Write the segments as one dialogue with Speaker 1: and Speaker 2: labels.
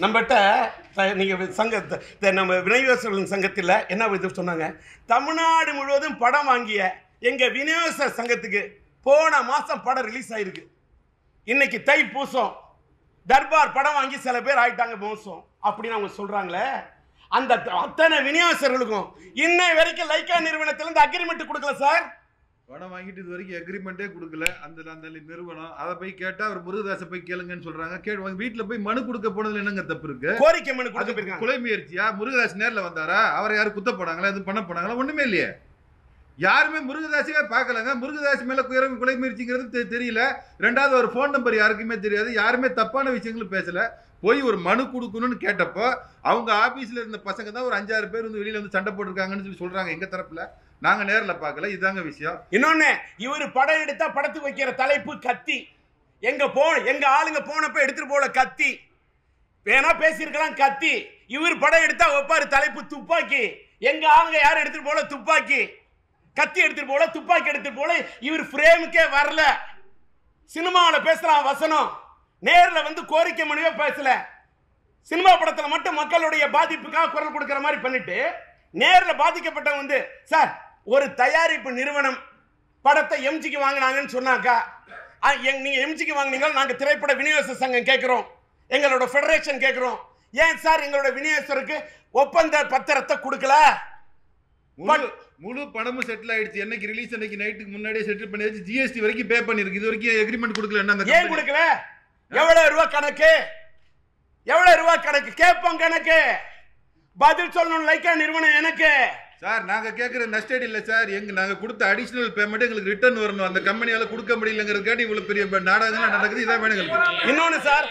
Speaker 1: நம்மகிட்ட த- நீங்க சங்க த- த- நம்ம விநியோகஸ்தர்கள் சங்கத்தில் என்ன இது சொன்னாங்க தமிழ்நாடு முழுவதும் படம் வாங்கிய எங்க விநியோக சங்கத்துக்கு போன மாசம் படம் ரிலீஸ் ஆயிருக்கு இன்னைக்கு தை பூசம் தர்பார் படம் வாங்கி சில பேர் ஆயிட்டாங்க மோசம் அப்படின்னு அவங்க சொல்றாங்களே அந்த த- அத்தனை விநியோகஸ்தர்களுக்கும் இன்னை வரைக்கும் லைக்கா நிறுவனத்துல இருந்து அக்ரிமெண்ட் கொடுக்கல சார்
Speaker 2: பணம் வாங்கிட்டு இது வரைக்கும் அக்ரிமெண்ட்டே கொடுக்கல அந்த அந்த நிறுவனம் அதை போய் கேட்டா அவர் முருகதாசை போய் கேளுங்கன்னு சொல்றாங்க கேட்டு வீட்டுல போய் மனு கொடுக்க போனதுல என்னங்க தப்பு இருக்கு
Speaker 1: கோரிக்கை மனு கொடுக்க
Speaker 2: அது
Speaker 1: போயிருக்காங்க
Speaker 2: கொலை முயற்சியா முருகதாஸ் நேர்ல வந்தாரா அவரை யாரும் குத்த போனாங்களா எதுவும் பண்ண போனாங்களா ஒண்ணுமே இல்லையே யாருமே முருகதாசவே பார்க்கலங்க முருகதாஸ் மேல குறை கொலை முயற்சிங்கிறது தெ- தெரியல ரெண்டாவது ஒரு ஃபோன் நம்பர் யாருக்குமே தெரியாது யாருமே தப்பான விஷயங்களும் பேசல போய் ஒரு மனு கொடுக்கணும்னு கேட்டப்போ அவங்க ஆபீஸ்ல இருந்த பசங்க தான் ஒரு அஞ்சாறு பேர் வந்து வெளியில வந்து சண்டை போட்டிருக்காங்கன்னு சொல்லி சொல்றாங்க எங்க தரப்புல நாங்க நேர்ல பார்க்கல இதாங்க விஷயம்
Speaker 1: இன்னொன்னு இவர் படம் எடுத்தா படத்துக்கு வைக்கிற தலைப்பு கத்தி எங்க போ எங்க ஆளுங்க போனப்ப எடுத்துட்டு போல கத்தி வேணா பேசியிருக்கலாம் கத்தி இவர் படம் எடுத்தா வைப்பாரு தலைப்பு துப்பாக்கி எங்க ஆளுங்க யாரும் எடுத்துட்டு போல துப்பாக்கி கத்தி எடுத்துட்டு போல துப்பாக்கி எடுத்துட்டு போல இவர் ஃப்ரேமுக்கே வரல சினிமாவில் பேசுறான் வசனம் நேர்ல வந்து கோரிக்கை மனுவே பேசல சினிமா படத்துல மட்டும் மக்களுடைய பாதிப்புக்காக குரல் கொடுக்கிற மாதிரி பண்ணிட்டு நேர்ல பாதிக்கப்பட்டவங்க வந்து சார் ஒரு தயாரிப்பு நிறுவனம் படத்தை எம்ஜிக்கு வாங்கினாங்கன்னு சொன்னாக்கா ஆ, எங்க- நீங்க எம்ஜிக்கு வாங்குனீங்க நாங்க திரைப்பட விநியோக சங்கம் கேட்கிறோம் எங்களோட ஃபெடரேஷன் கேட்கிறோம் ஏன் சார் எங்களோட விநியோகஸ்தருக்கு ஒப்பந்த பத்திரத்தை கொடுக்கல
Speaker 2: முழு முழு பணமும் செட்டில் ஆயிடுச்சு என்னைக்கு ரிலீஸ் அன்னைக்கு நைட்டுக்கு முன்னாடியே செட்டில் பண்ணியாச்சு ஜிஎஸ்டி வரைக்கும் பே பண்ணிருக்கு இது வரைக்கும் எக்ரிமெண்ட் கொடுக்கல என்ன அந்த
Speaker 1: ஏன்
Speaker 2: company?
Speaker 1: கொடுக்கல எவ்வளவு ரூபா கணக்கு எவ்வளவு ரூபா கணக்கு கேட்போம் கணக்கு பதில் சொல்லணும் லைக்கா நிறுவனம் எனக்கு
Speaker 2: சார் நாங்க கேக்குற நஷ்டடி இல்ல சார் எங்க நாங்க கொடுத்த அடிஷனல் பேமெண்ட் எங்களுக்கு ரிட்டர்ன் வரணும் அந்த கம்பெனியால கொடுக்க முடியலங்கிறதுக்காண்டி இவ்வளவு பெரிய நாடகம் நடக்குது இதான் வேணும் எங்களுக்கு
Speaker 1: இன்னொன்னு சார்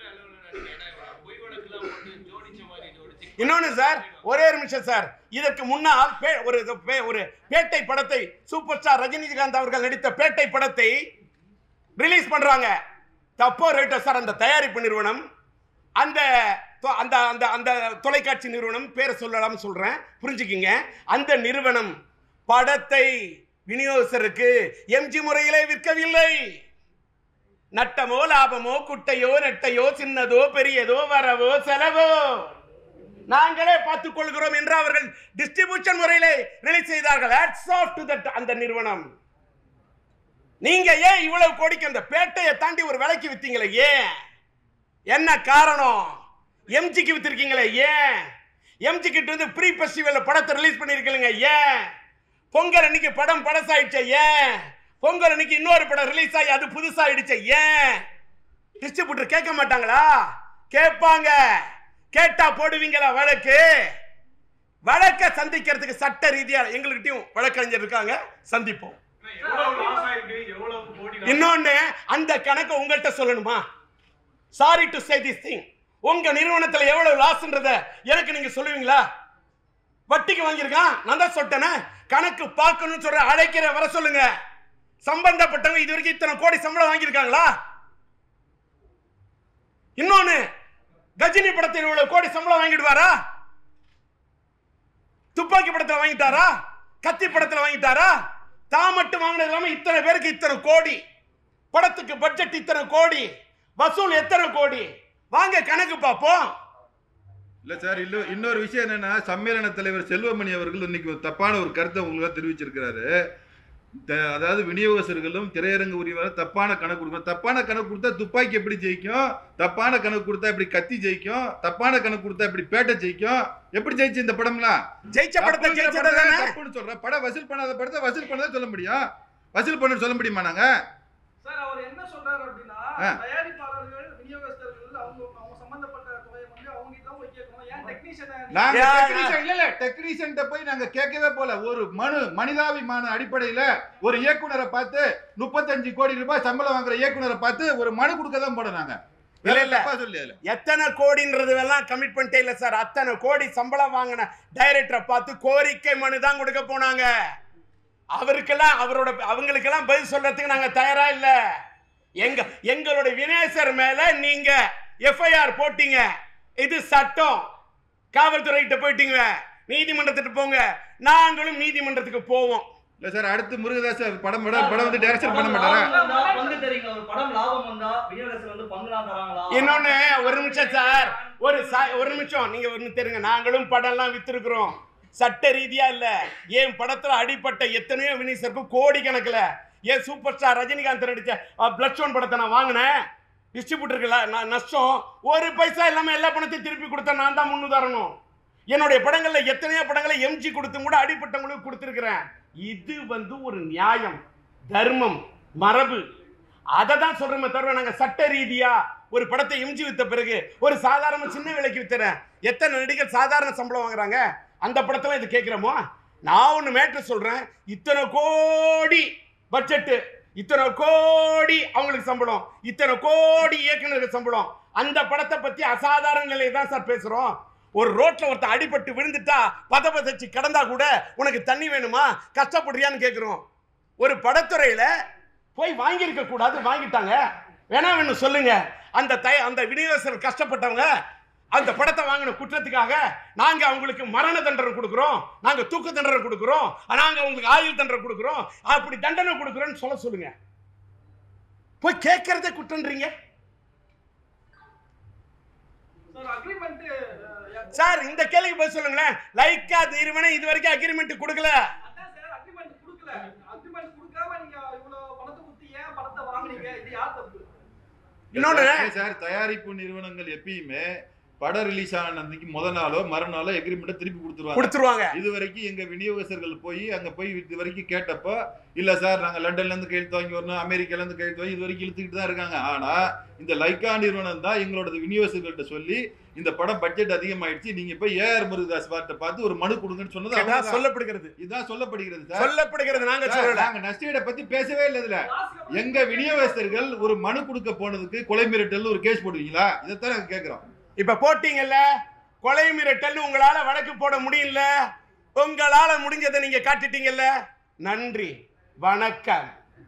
Speaker 1: இன்னொன்னு சார் ஒரே ஒரு நிமிஷம் சார் இதற்கு முன்னால் பே- ஒரு பே- ஒரு பேட்டை படத்தை சூப்பர் ஸ்டார் ரஜினிகாந்த் அவர்கள் நடித்த பேட்டை படத்தை ரிலீஸ் பண்றாங்க தப்போ ரைட்டோ சார் அந்த தயாரிப்பு நிறுவனம் அந்த தொ- அந்த அந்த அந்த தொலைக்காட்சி நிறுவனம் பேரை சொல்லலாம்னு சொல்றேன் புரிஞ்சுக்கிங்க அந்த நிறுவனம் படத்தை விநியோகஸ்தருக்கு எம்ஜி முறையிலே விற்கவில்லை நட்டமோ லாபமோ குட்டையோ நெட்டையோ சின்னதோ பெரியதோ வரவோ செலவோ நாங்களே பார்த்துக் கொள்கிறோம் என்று அவர்கள் டிஸ்ட்ரிபியூஷன் முறையிலே ரிலீஸ் செய்தார்கள் Hats off to that அந்த நிறுவனம் நீங்க ஏன் இவ்வளவு கோடிக்கு அந்த பேட்டையை தாண்டி ஒரு விலைக்கு வித்தீங்களே ஏன் என்ன காரணம் எம்ஜிக்கு வித்திருக்கீங்களே ஏன் எம்ஜி கிட்ட வந்து ப்ரீ ஃபெஸ்டிவல்ல படத்தை ரிலீஸ் பண்ணிருக்கீங்க ஏன் பொங்கல் அன்னைக்கு படம் பழசாயிடுச்சே ஏன் பொங்கல் அன்னைக்கு இன்னொரு படம் ரிலீஸ் ஆகி அது புதுசாயிடுச்சே ஏன் டிஸ்ட்ரிபியூட்டர் கேட்க மாட்டாங்களா கேட்பாங்க கேட்டா போடுவீங்களா வழக்கு வழக்க சந்திக்கிறதுக்கு சட்ட ரீதியா எங்கள்கிட்டயும் வழக்கறிஞர் இருக்காங்க சந்திப்போம் இன்னொன்னு அந்த கணக்கை உங்கள்கிட்ட சொல்லணுமா sorry to say this thing உங்க நிறுவனத்துல எவ்வளவு லாஸ்ன்றத எனக்கு நீங்க சொல்லுவீங்களா வட்டிக்கு வாங்கியிருக்கான் நான் தான் சொல்லிட்டேனே கணக்கு பார்க்கணும்னு சொல்ற அழைக்கிற வர சொல்லுங்க சம்பந்தப்பட்டவங்க இது வரைக்கும் இத்தனை கோடி சம்பளம் வாங்கியிருக்காங்களா இன்னொன்னு கஜினி படத்தில் இவ்வளவு கோடி சம்பளம் வாங்கிடுவாரா துப்பாக்கி படத்துல வாங்கிட்டாரா கத்தி படத்துல வாங்கிட்டாரா தான் மட்டும் வாங்கினது இல்லாம இத்தனை பேருக்கு இத்தனை கோடி படத்துக்கு பட்ஜெட் இத்தனை கோடி வசூல் எத்தனை கோடி வாங்க கணக்கு பார்ப்போம்
Speaker 2: இல்ல சார் இல்ல இன்னொரு விஷயம் என்னன்னா சம்மேளன தலைவர் செல்வமணி அவர்கள் இன்னைக்கு ஒரு தப்பான ஒரு கருத்தை உங்களுக்கு தெரிவிச்சிருக்கிறாரு த- அதாவது விநியோகஸ்தர்களும் திரையரங்கு உரிமையாளர் தப்பான கணக்கு கொடுக்கணும் தப்பான கணக்கு கொடுத்தா துப்பாக்கி எப்படி ஜெயிக்கும் தப்பான கணக்கு கொடுத்தா எப்படி கத்தி ஜெயிக்கும் தப்பான கணக்கு கொடுத்தா எப்படி பேட்டை ஜெயிக்கும் எப்படி ஜெயிச்சு இந்த படம்லாம்
Speaker 1: ஜெயிச்ச படத்தை
Speaker 2: தப்புங்கிற
Speaker 1: ஜெயிச்சது
Speaker 2: படத்தை
Speaker 1: தானே
Speaker 2: தப்புன்னு சொல்றேன் படம் வசூல் பண்ணாத படத்தை வசூல் பண்ணதான் சொல்ல முடியும் வசூல் பண்ண சொல்ல முடியுமா நாங்க
Speaker 3: சார் அவர் என்ன சொல்றாரு அப்படின்னா
Speaker 2: ஆ.
Speaker 3: தயாரிப்பாளர்கள் விநியோகஸ்தர்கள் அவங்க அவங்க சம்பந்தப்பட்ட தொகையை வந்து அவங்க தான் போய் கேட்கணும் ஏன் டெக்னீஷியனை
Speaker 2: நாங்க
Speaker 1: ஏன்
Speaker 2: டெக்னீஷியன் இல்ல இல்ல டெக்னீஷியன் போய் நாங்க கேட்கவே போல ஒரு மனு மனிதாபிமான அடிப்படையில ஒரு இயக்குனரை பார்த்து முப்பத்தஞ்சு கோடி ரூபாய் சம்பளம் வாங்குற இயக்குனரை பார்த்து ஒரு மனு கொடுக்க தான் போனோம் நாங்க
Speaker 1: இல்ல, இல்ல.
Speaker 2: தப்பா சொல்லி அதுல
Speaker 1: எத்தனை கோடின்றது எல்லாம் கமிட் பண்ணிட்டே இல்ல சார் அத்தனை கோடி சம்பளம் வாங்கின டைரக்டரை பார்த்து கோரிக்கை மனு தான் கொடுக்க போனாங்க அவருக்கெல்லாம் அவரோட அவங்களுக்கெல்லாம் பதில் சொல்றதுக்கு நாங்க தயாரா இல்ல எங்க எங்களோட வினேசர் மேல நீங்க எஃப்ஐஆர் போட்டீங்க இது சட்டம் காவல்துறைகிட்ட போயிட்டீங்க நீதிமன்றத்துக்கு போங்க நாங்களும் நீதிமன்றத்துக்கு போவோம்
Speaker 2: இல்ல சார் அடுத்து முருகதாஸ் படம் படம் படம் வந்து டைரக்ஷன் பண்ண மாட்டாரா
Speaker 4: பங்கு தெரியுங்க ஒரு படம் லாபம் வந்தா விநியோகஸ்தர் வந்து பங்குலாம் தராங்களா
Speaker 1: இன்னொன்னு ஒரு நிமிஷம் சார் ஒரு சா- ஒரு நிமிஷம் நீங்க ஒண்ணு தெரியுங்க நாங்களும் படம்லாம் வித்திருக்கிறோம் சட்ட ரீதியா இல்ல என் படத்துல அடிப்பட்ட எத்தனையோ வினிசருக்கு கோடி கணக்குல ஏன் சூப்பர் ஸ்டார் ரஜினிகாந்த் நடிச்ச பிளட் ஸ்டோன் படத்தை நான் வாங்கினேன் டிஸ்ட்ரிபியூட்டருக்குல நான் நஷ்டம் ஒரு பைசா இல்லாம எல்லா பணத்தையும் திருப்பி கொடுத்த நான் தான் முன்னுதாரணம் என்னுடைய படங்கள்ல எத்தனையோ படங்களை எம்ஜி கொடுத்து கூட அடிப்பட்டவங்களுக்கு கொடுத்துருக்கிறேன் இது வந்து ஒரு நியாயம் தர்மம் மரபு அதை தான் சொல்றோமே தவிர நாங்க சட்ட ரீதியா ஒரு படத்தை எம்ஜி வித்த பிறகு ஒரு சாதாரண சின்ன விலைக்கு வித்துறேன் எத்தனை நடிகர் சாதாரண சம்பளம் வாங்குறாங்க அந்த படத்துல இது கேட்கிறோமோ நான் ஒன்று மேட்ரு சொல்றேன் இத்தனை கோடி பட்ஜெட்டு இத்தனை கோடி அவங்களுக்கு சம்பளம் இத்தனை கோடி இயக்குனருக்கு சம்பளம் அந்த படத்தை பத்தி அசாதாரண நிலையை தான் சார் பேசுறோம் ஒரு ரோட்ல ஒருத்தன் அடிபட்டு விழுந்துட்டா பத பதச்சு கடந்தா கூட உனக்கு தண்ணி வேணுமா கஷ்டப்படுறியான்னு கேட்குறோம் ஒரு படத்துறையில போய் வாங்கியிருக்க கூடாது வாங்கிட்டாங்க வேணா வேணும் சொல்லுங்க அந்த தய அந்த விநியோகஸ்தர் கஷ்டப்பட்டவங்க அந்த படத்தை வாங்கின குற்றத்துக்காக நாங்க அவங்களுக்கு மரண தண்டனை கொடுக்குறோம் நாங்க தூக்கு தண்டனை கொடுக்குறோம் நாங்க அவங்களுக்கு ஆயுள் தண்டனை கொடுக்குறோம் அப்படி தண்டனை கொடுக்குறோம்னு சொல்ல சொல்லுங்க போய் கேட்கறதே குற்றன்றீங்க
Speaker 3: சார் அக்ரிமெண்ட்
Speaker 1: சார் இந்த கேள்விக்கு பதில் சொல்லுங்களேன் லைக்கா நிறுவனம் இது வரைக்கும் அக்ரிமெண்ட் கொடுக்கல
Speaker 3: அதான் சார் அக்ரிமெண்ட் கொடுக்கல அக்ரிமெண்ட் கொடுக்காம நீங்க இவ்வளவு பணத்தை கொடுத்து ஏன் படத்தை வாங்குனீங்க இது யார் தப்பு
Speaker 1: இன்னொன்னு
Speaker 2: இல்ல சார் தயாரிப்பு நிறுவனங்கள் எப்பயுமே படம் ரிலீஸ் ஆன அன்னைக்கு முத நாளோ மறுநாளோ எக்ரிமெண்ட்டை திருப்பி கொடுத்துருவாங்க
Speaker 1: கொடுத்துருவாங்க
Speaker 2: இது வரைக்கும் எங்க விநியோகஸ்தர்கள் போய் அங்க போய் இது வரைக்கும் கேட்டப்போ இல்ல சார் நாங்க லண்டன்ல இருந்து கையெழுத்து வாங்கி வரணும் அமெரிக்கால இருந்து கையெழுத்து வாங்கி இது வரைக்கும் இழுத்துக்கிட்டு தான் இருக்காங்க ஆனா இந்த லைக்கா நிறுவனம் தான் எங்களோட விநியோகஸ்தர்கள்ட்ட சொல்லி இந்த படம் பட்ஜெட் அதிகமாயிடுச்சு நீங்க போய் ஏஆர் முருகதாஸ் வார்த்தை பார்த்து ஒரு மனு கொடுங்கன்னு சொன்னது
Speaker 1: கேட்டா
Speaker 2: அவங்க தான்.
Speaker 1: சொல்லப்படுகிறது
Speaker 2: இதுதான் சொல்லப்படுகிறது சார்
Speaker 1: சொல்லப்படுகிறது நாங்க
Speaker 2: சார்,
Speaker 1: சொல்லல
Speaker 2: நாங்க நஷ்டஈடை பத்தி பேசவே இல்லை இதுல
Speaker 3: லாஸ்ட்ல
Speaker 2: எங்க விநியோகஸ்தர்கள் ஒரு மனு கொடுக்க போனதுக்கு கொலை மிரட்டல் ஒரு கேஸ் போடுவீங்களா இதைத்தான் நாங்க கேக்குறோம்
Speaker 1: இப்ப போட்டீங்கல்ல கொலை மிரட்டல் உங்களால வழக்கு போட முடியல உங்களால முடிஞ்சதை நீங்க காட்டிட்டீங்கல்ல நன்றி வணக்கம்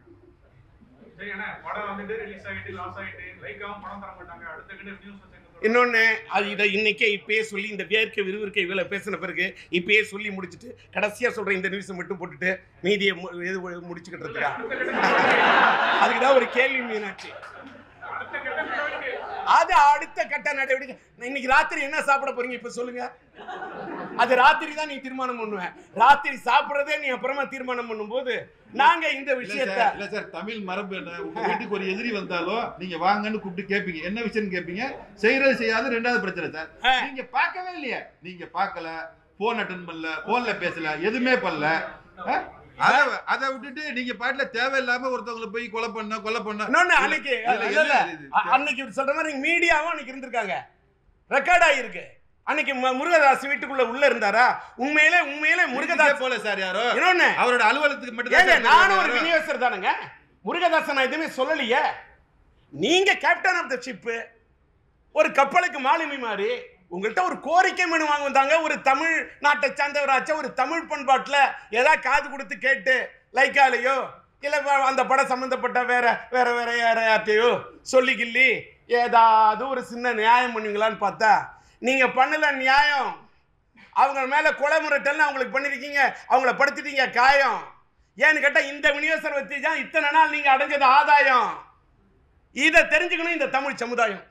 Speaker 4: சரி அண்ணா படம் வந்துட்டு ரிலீஸ் ஆகிட்டு லாஸ் ஆகிட்டு லைக்காவும் படம் தர மாட்டாங்க அடுத்த கிட்ட நியூஸ்
Speaker 1: இன்னொன்னு அது இதை இன்னைக்கே இப்பயே சொல்லி இந்த வேர்க்க விறுவிறுக்க இவ்வளவு பேசின பிறகு இப்பயே சொல்லி முடிச்சிட்டு கடைசியா சொல்ற இந்த நியூஸ் மட்டும் போட்டுட்டு மீதியை மு- இது முடிச்சுக்கிட்டு இருக்கா அதுக்கு தான் ஒரு கேள்வி மீனாட்சி
Speaker 4: அடுத்த கட்ட நடவடிக்கை
Speaker 1: அது அடுத்த கட்ட நடவடிக்கை இன்னைக்கு ராத்திரி என்ன சாப்பிட போறீங்க இப்ப சொல்லுங்க அது ராத்திரி தான் நீ தீர்மானம் பண்ணுவேன் ராத்திரி சாப்பிடுறதே நீ அப்புறமா தீர்மானம் பண்ணும்போது நாங்க இந்த
Speaker 2: இல்ல
Speaker 1: விஷயத்த
Speaker 2: சார் இல்ல சார் தமிழ் மரபு என்ன உங்க வீட்டுக்கு ஒரு எதிரி வந்தாலும் நீங்க வாங்கன்னு கூப்பிட்டு கேப்பீங்க என்ன விஷயம் கேப்பீங்க செய்யறது செய்யாது ரெண்டாவது பிரச்சனை சார்
Speaker 1: ஆ.
Speaker 2: நீங்க பார்க்கவே இல்லையே நீங்க பார்க்கல போன் அட்டன் பண்ணல போன்ல பேசல எதுவுமே பண்ணல ஆ? அத அத விட்டுட்டு நீங்க பாட்டுல தேவையில்லாம ஒருத்தவங்களை போய் கொலை பண்ண கொலை பண்ண
Speaker 1: இன்னொன்னு அன்னைக்கு
Speaker 2: இதுல
Speaker 1: இல்ல, இல்ல.
Speaker 2: என்ன இது?
Speaker 1: அ- அன்னைக்கு இவர் சொல்ற மாதிரி மீடியாவும் அன்னைக்கு இருந்திருக்காங்க ரெக்கார்ட் ஆகிருக்கு அன்னைக்கு மு- முருகதாஸ் வீட்டுக்குள்ள உள்ள இருந்தாரா உண்மையிலே உண்மையிலே
Speaker 2: முருகதாஸ்
Speaker 1: முருகதாஸ்
Speaker 2: போல சார் யாரோ
Speaker 1: இன்னொன்னு
Speaker 2: அவரோட அலுவலகத்துக்கு மட்டும்
Speaker 1: ஏங்க
Speaker 2: தான்
Speaker 1: நானும் ஒரு
Speaker 2: சார்
Speaker 1: விநியோகஸ்தர் தானங்க முருகதாசன் நான் எதுவுமே சொல்லலையே நீங்க கேப்டன் ஆஃப் த ஷிப் ஒரு கப்பலுக்கு மாலுமி மாதிரி உங்கள்கிட்ட ஒரு கோரிக்கை மனு வாங்க வந்தாங்க ஒரு தமிழ் நாட்டை சார்ந்தவராச்சும் ஒரு தமிழ் பண்பாட்டில் ஏதாவது காது கொடுத்து கேட்டு லைக்காலையோ இல்லை அந்த படம் சம்மந்தப்பட்ட வேற வேற வேற யார யார்ட்டையோ சொல்லி கிள்ளி ஏதாவது ஒரு சின்ன நியாயம் பண்ணுவீங்களான்னு பார்த்தா நீங்க பண்ணல நியாயம் அவங்க மேல கொலை முரட்டல்னு அவங்களுக்கு பண்ணிருக்கீங்க அவங்கள படுத்திட்டீங்க காயம் ஏன்னு கேட்டா இந்த விநியோகஸ்தர் வச்சு தான் இத்தனை நாள் நீங்க அடைஞ்சது ஆதாயம் இதை தெரிஞ்சுக்கணும் இந்த தமிழ் சமுதாயம்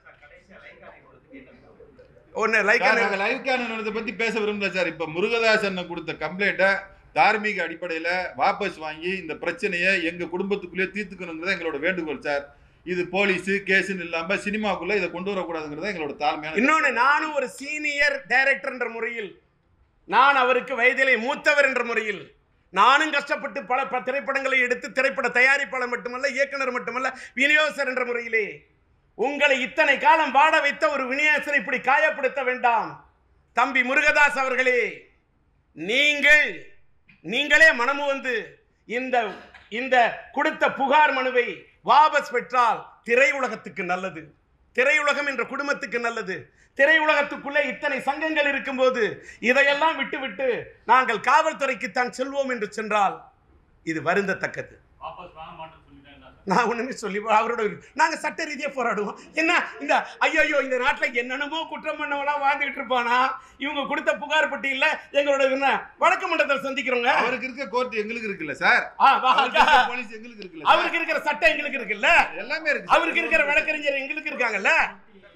Speaker 1: ஒன்னு லைக்
Speaker 2: சார், நாங்க லைவ் கேனனத்தை பத்தி பேச விரும்பல சார் இப்ப முருகதாஸ் அண்ணன் கொடுத்த கம்ப்ளைண்ட்டை தார்மீக அடிப்படையில வாபஸ் வாங்கி இந்த பிரச்சனையை எங்க குடும்பத்துக்குள்ளே தீர்த்துக்கணுங்கிறத எங்களோட வேண்டுகோள் சார் இது போலீஸ் கேஸ்ன்னு இல்லாம சினிமாக்குள்ள இதை கொண்டு வரக்கூடாதுங்கிறத எங்களோட தாழ்மையான
Speaker 1: இன்னொன்னு நானும் ஒரு சீனியர் டைரக்டர் என்ற முறையில் நான் அவருக்கு வயதிலே மூத்தவர் என்ற முறையில் நானும் கஷ்டப்பட்டு பல ப- திரைப்படங்களை எடுத்து திரைப்பட தயாரிப்பாளர் மட்டுமல்ல இயக்குனர் மட்டுமல்ல விநியோகஸ்தர் என்ற முறையிலே உங்களை இத்தனை காலம் வாட வைத்த ஒரு விநியோகஸ்தரை இப்படி காயப்படுத்த வேண்டாம் தம்பி முருகதாஸ் அவர்களே நீங்கள் நீங்களே மனமு வந்து இந்த இந்த கொடுத்த புகார் மனுவை வாபஸ் பெற்றால் திரையுலகத்துக்கு நல்லது திரையுலகம் என்ற குடும்பத்துக்கு நல்லது திரையுலகத்துக்குள்ளே இத்தனை சங்கங்கள் இருக்கும்போது இதையெல்லாம் விட்டுவிட்டு நாங்கள் காவல்துறைக்கு தான் செல்வோம் என்று சென்றால் இது வருந்தத்தக்கது
Speaker 4: வாபஸ் வாங்க மாட்டேன்னு சொல்லிட்டேன் சார்
Speaker 1: நான் ஒண்ணுமே சொல்லி அவரோட விரு- நாங்க சட்ட ரீதியா போராடுவோம் என்ன இந்த ஐயோ இந்த நாட்டுல என்னென்னமோ குற்றம் பண்ணவனா வாழ்ந்துகிட்டு இருப்பானா இவங்க கொடுத்த புகார் பட்டியல எங்களோட என்ன வழக்கு மன்றத்தில் சந்திக்கிறோங்க
Speaker 2: அவருக்கு இருக்க கோர்ட் எங்களுக்கு இருக்குல்ல சார்
Speaker 1: ஆ, வா-
Speaker 2: அவருக்கு இருக்க போலீஸ் எங்களுக்கு இருக்குல்ல சார்.
Speaker 1: அவருக்கு இருக்கிற சட்டம் எங்களுக்கு இருக்குல்ல
Speaker 2: எல்லாமே இருக்கு சார்.
Speaker 1: அவருக்கு இருக்கிற வழக்கறிஞர் எங்களுக்கு இருக்காங்கல்ல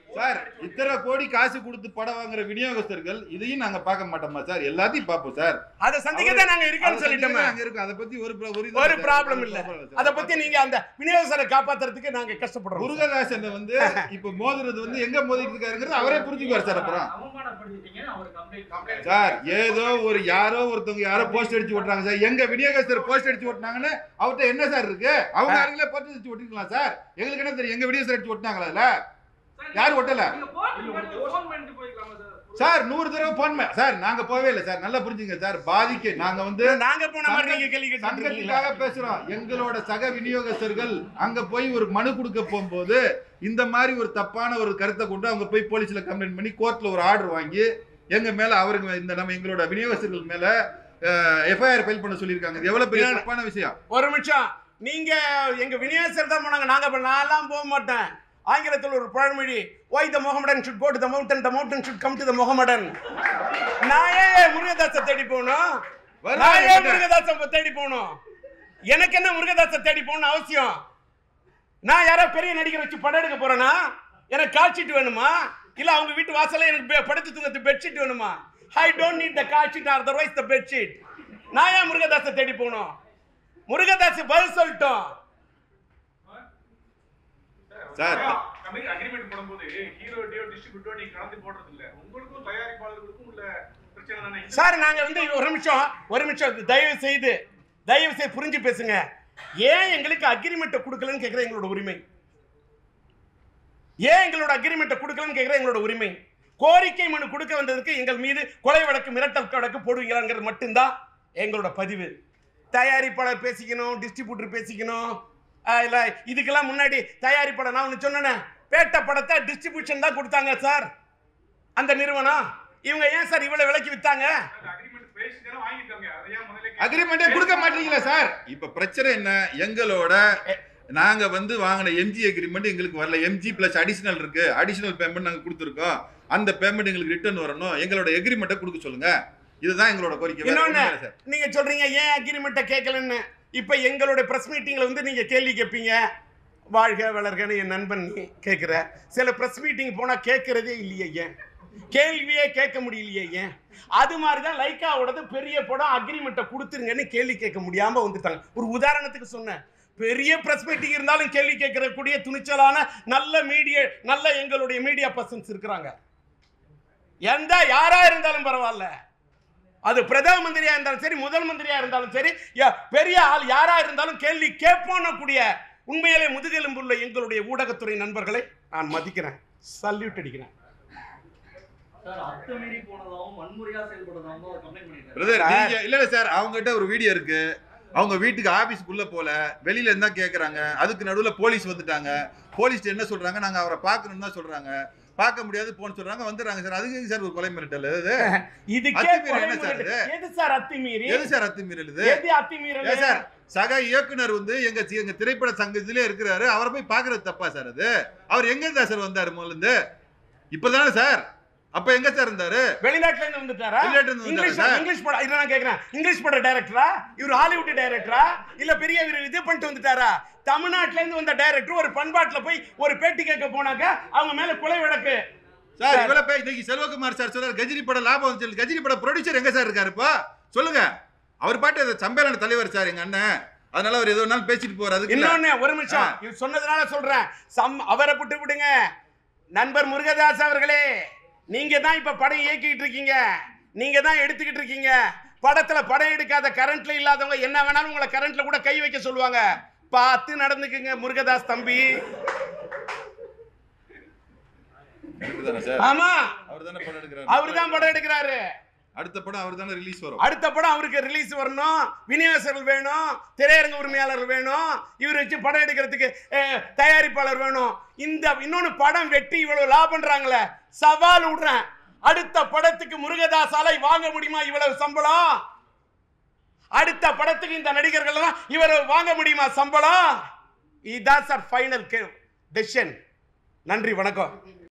Speaker 2: சார் இத்தனை கோடி காசு கொடுத்து படம் வாங்குற விநியோகஸ்தர்கள் இதையும் நாங்க பார்க்க மாட்டோமா சார் எல்லாத்தையும் பார்ப்போம் சார்
Speaker 1: அதை சந்திக்க தான் நாங்க இருக்கோம்னு சொல்லிட்டோமே
Speaker 2: நாங்க இருக்கோம் அதை பத்தி ஒரு பிர- ஒரு இது
Speaker 1: ஒரு
Speaker 2: இல்ல.
Speaker 1: ப்ராப்ளம் இல்ல
Speaker 2: problem சார்.
Speaker 1: அத பத்தி நீங்க அந்த விநியோகஸ்தரை காப்பாத்துறதுக்கு நாங்க கஷ்டப்படுறோம்
Speaker 2: முருகதாசன் வந்து இப்ப மோதுறது வந்து எங்க மோதிட்டு இருக்காருங்கிறது அவரே புரிஞ்சுக்குவார் சார் அப்புறம்
Speaker 3: அவமானப்படுத்திட்டீங்கன்னு அவர் கம்ப்ளைண்ட்
Speaker 2: சார் ஏதோ ஒரு யாரோ ஒருத்தவங்க யாரோ போஸ்ட் அடிச்சு ஓட்டுறாங்க சார் எங்க விநியோகஸ்தர் போஸ்ட் அடிச்சு ஓட்டுனாங்கன்னு அவர்கிட்ட என்ன சார் இருக்கு அவங்க ஆளுங்களே போஸ்ட் அடிச்சு ஓட்டிக்கலாம் சார் எங்களுக்கு என்ன தெரியும் எங்க விநியோகஸ்தர் அடிச்சு ஓட்டினாங்களா இல்ல யார் ஒட்டல
Speaker 3: நீங்க போட்டு ஃபோன் பண்ணிட்டு போய்க்கலாமா சார்
Speaker 2: சார் நூறு தடவை போன் சார் நாங்க போவே இல்லை சார் நல்லா புரிஞ்சுங்க சார் பாதிக்க நாங்க வந்து
Speaker 1: நாங்க போன மாதிரி நீங்க கேள்வி கேட்டுருக்கீங்களா
Speaker 2: சங்கத்துக்காக பேசுறோம் எங்களோட சக விநியோகஸ்தர்கள் அங்க போய் ஒரு மனு கொடுக்க போகும்போது இந்த மாதிரி ஒரு தப்பான ஒரு கருத்தை கொண்டு அவங்க போய் போலீஸ்ல கம்ப்ளைண்ட் பண்ணி கோர்ட்ல ஒரு ஆர்டர் வாங்கி எங்க மேல அவருங்க இந்த நம்ம எங்களோட விநியோகஸ்தர்கள் மேல எஃப்ஐஆர் ஃபைல் பண்ண சொல்லியிருக்காங்க இது எவ்வளவு பெரிய தப்பான விஷயம்
Speaker 1: ஒரு நிமிஷம் நீங்க எங்க விநியோகஸ்தர் தான் போனாங்க நாங்க அப்ப நான்லாம் போக மாட்டேன் ஆங்கிலத்தில் ஒரு பழமொழி why the Mohammedan should go to the mountain the mountain should come to the Mohammedan நான் ஏன் முருகதாசை தேடி போகணும்
Speaker 2: வர்றாரு
Speaker 1: நான் ஏன்
Speaker 2: கிட்ட.
Speaker 1: முருகதாசை தேடி போகணும் எனக்கு என்ன முருகதாசை தேடி போகணும் அவசியம் நான் யாரோ பெரிய நடிகர் வச்சு படம் எடுக்க போறேனா எனக்கு காட்சிட்டு வேணுமா இல்ல அவங்க வீட்டு வாசல்ல எனக்கு பெ- படுத்து தூங்கத்து பெட்ஷீட் வேணுமா I don't need the cot sheet or otherwise the bedsheet நான் ஏன் முருகதாசை தேடி போகணும் முருகதாஸ் பதில் சொல்லட்டும்
Speaker 2: சார்.
Speaker 4: அக்ரிமெண்ட் போடும்போது ஹீரோட்டையோ டிஸ்ட்ரிபியூட்டோ நீங்க கலந்து போடுறது இல்ல உங்களுக்கும் தயாரிப்பாளர்களுக்கும் உள்ள பிரச்சனை தானே இது
Speaker 1: சார் நாங்க வந்து ஒரு நிமிஷம் ஒரு நிமிஷம் தயவு செய்து தயவு செய்து புரிஞ்சு பேசுங்க ஏன் எங்களுக்கு அக்ரிமெண்ட்டை கொடுக்கலன்னு கேட்குற எங்களோட உரிமை ஏன் எங்களோட அக்ரிமெண்ட்டை கொடுக்கலன்னு கேட்குற எங்களோட உரிமை கோரிக்கை மனு கொடுக்க வந்ததுக்கு எங்கள் மீது கொலை வழக்கு மிரட்டல் வழக்கு போடுவீங்களாங்கிறது மட்டும்தான் எங்களோட பதிவு தயாரிப்பாளர் பேசிக்கணும் டிஸ்ட்ரிபியூட்டர் பேசிக்கணும் ஆஹ் இல்ல இதுக்கெல்லாம் முன்னாடி தயாரிப்பாளர் நான் ஒன்று சொன்னேன் பேட்ட படத்தை டிஸ்ட்ரிபியூஷன் தான் கொடுத்தாங்க சார் அந்த நிறுவனம் இவங்க ஏன் சார் இவ்வளவு விலைக்கு வித்தாங்க
Speaker 4: அக்ரிமெண்ட் பேசி தானே வாங்கியிருக்காங்க அதை ஏன் முதல்ல
Speaker 2: அக்ரிமெண்டே கொடுக்க மாட்டீங்களா சார் இப்ப பிரச்சனை என்ன எங்களோட நாங்க வந்து வாங்கின எம்ஜி அக்ரிமெண்ட் எங்களுக்கு வரல எம்ஜி பிளஸ் அடிஷனல் இருக்கு அடிஷனல் பேமெண்ட் நாங்க கொடுத்துருக்கோம் அந்த பேமெண்ட் எங்களுக்கு ரிட்டர்ன் வரணும் எங்களோட எக்ரிமெண்ட்டை கொடுக்க சொல்லுங்க இதுதான் எங்களோட கோரிக்கை வேற
Speaker 1: இன்னொன்னு
Speaker 2: ஒண்ணும் இல்ல சார்
Speaker 1: நீங்க சொல்றீங்க ஏன் அக்ரிமெண்ட்டை கேட்கலன்னு இப்ப எங்களுடைய பிரஸ் மீட்டிங்ல வந்து நீங்க கேள்வி கேட்பீங்க வாழ்க வளர்கன்னு என் நண்பன் நீ கேட்குற சில பிரஸ் மீட்டிங் போனா கேட்கறதே இல்லையே ஏன் கேள்வியே கேட்க முடியலையே ஏன் அது மாதிரி தான் லைக்காவோடது பெரிய படம் அக்ரிமெண்ட்டை கொடுத்துருங்கன்னு கேள்வி கேட்க முடியாம வந்துட்டாங்க ஒரு உதாரணத்துக்கு சொன்னேன் பெரிய பிரஸ் மீட்டிங் இருந்தாலும் கேள்வி கேட்கிற கூடிய துணிச்சலான நல்ல மீடியா நல்ல எங்களுடைய மீடியா பர்சன்ஸ் இருக்கிறாங்க எந்த யாரா இருந்தாலும் பரவாயில்ல அது பிரதம மந்திரியா இருந்தாலும் சரி முதல் மந்திரியா இருந்தாலும் சரி யா- பெரிய ஆள் யாரா இருந்தாலும் கேள்வி கேட்போன்னு கூடிய உண்மையிலே முதுகெலும்புள்ள எங்களுடைய ஊடகத்துறை நண்பர்களை நான் மதிக்கிறேன் சல்யூட் அடிக்கிறேன்
Speaker 5: சார் அத்துமீறி போனதாகவும் வன்முறையா செயல்படுறதாகவும் கம்ப்ளைண்ட் பண்ணிருக்காரு
Speaker 2: பிரதர்
Speaker 1: சார்.
Speaker 2: நீங்க இல்ல இல்ல சார் அவங்ககிட்ட ஒரு வீடியோ இருக்கு அவங்க வீட்டுக்கு ஆபீஸ்க்குள்ள போல வெளியில இருந்தா கேக்குறாங்க அதுக்கு நடுவுல போலீஸ் வந்துட்டாங்க போலீஸ் என்ன சொல்றாங்க நாங்க அவரை பார்க்கணும்னு தான் சொல்றாங்க பார்க்க முடியாது போன்னு சொல்றாங்க வந்துடுறாங்க சார் அதுக்கு எதுக்கு சார் ஒரு கொலை மிரட்டல் இது
Speaker 1: இதுக்கே
Speaker 2: அத்துமீறல் என்ன சார்
Speaker 1: கொலை
Speaker 2: இது?
Speaker 1: எது சார் அத்துமீறி
Speaker 2: எது சார் அத்துமீறல் இது
Speaker 1: எது அத்துமீறல்
Speaker 2: ஏன் சார் சக இயக்குனர் வந்து எங்க எங்க திரைப்பட சங்கத்திலே இருக்கிறாரு அவரை போய் பாக்குறது தப்பா சார் அது அவர் எங்க இருந்தா சார் வந்தாரு முதல்ல இருந்து இப்பதானே சார் அப்ப எங்க சார் இருந்தாரு
Speaker 1: வெளிநாட்டுல இருந்து வந்துட்டாரா
Speaker 2: வெளிநாட்டுல இருந்து வந்தாரா
Speaker 1: இங்கிலீஷ்
Speaker 2: சார்?
Speaker 1: இங்கிலீஷ் படம் இதை நான் கேக்குறேன் இங்கிலீஷ் பட டைரக்டரா இவர் ஹாலிவுட் டைரக்டரா இல்ல பெரிய இவர் இது பண்ணிட்டு வந்துட்டாரா தமிழ்நாட்டுல இருந்து வந்த டைரக்டர் ஒரு பண்பாட்டுல போய் ஒரு பேட்டி கேட்க போனாக்க அவங்க மேல கொலை வழக்கு
Speaker 2: சார்
Speaker 1: சார்.
Speaker 2: இவ்வளவு பேர் இன்னைக்கு செல்வகுமார் சார் சொல்றாரு கஜினி படம் லாபம் வந்துச்சு கஜினி படம் ப்ரொடியூசர் எங்க சார் இருக்காரு இப்போ சொல்லுங்க அவர் பாட்டு அது சம்மேளன தலைவர் சார் எங்க அண்ணன் அதனால அவர் எது வேணாலும் பேசிட்டு போறாரு அதுக்கு இல்ல.
Speaker 1: இன்னொன்னு ஒரு நிமிஷம் இது சொன்னதுனால சொல்றேன் சம் அவரை விட்டு விடுங்க நண்பர் முருகதாஸ் அவர்களே நீங்க தான் இப்ப படம் இயக்கிட்டு இருக்கீங்க நீங்க தான் எடுத்துக்கிட்டு இருக்கீங்க படத்துல படம் எடுக்காத கரண்ட்ல இல்லாதவங்க என்ன வேணாலும் உங்களை கரண்ட்ல கூட கை வைக்க சொல்லுவாங்க பார்த்து நடந்துக்குங்க முருகதாஸ் தம்பி
Speaker 2: இருக்குதானே சார்
Speaker 1: ஆமா
Speaker 2: அவர் தானே படம் எடுக்கிறாரு
Speaker 1: அவர் தான் படம் எடுக்கிறாரு
Speaker 2: அடுத்த படம் அவர் தானே ரிலீஸ் வரும்
Speaker 1: அடுத்த படம் அவருக்கு ரிலீஸ் வரணும் விநியோகஸ்தர்கள் வேணும் திரையரங்க உரிமையாளர் வேணும் இவர் வச்சு படம் எடுக்கிறதுக்கு அஹ், தயாரிப்பாளர் வேணும் இந்த இன்னொன்னு படம் வெட்டி இவ்வளவு லாபம்ன்றாங்களே சவால் விடுறேன் அடுத்த படத்துக்கு முருகதாசாலை வாங்க முடியுமா இவ்வளவு சம்பளம் அடுத்த படத்துக்கு இந்த நடிகர்கள் எல்லாம் இவ்வளவு வாங்க முடியுமா சம்பளம் இதுதான் சார் ஃபைனல் டெசிஷன் நன்றி வணக்கம்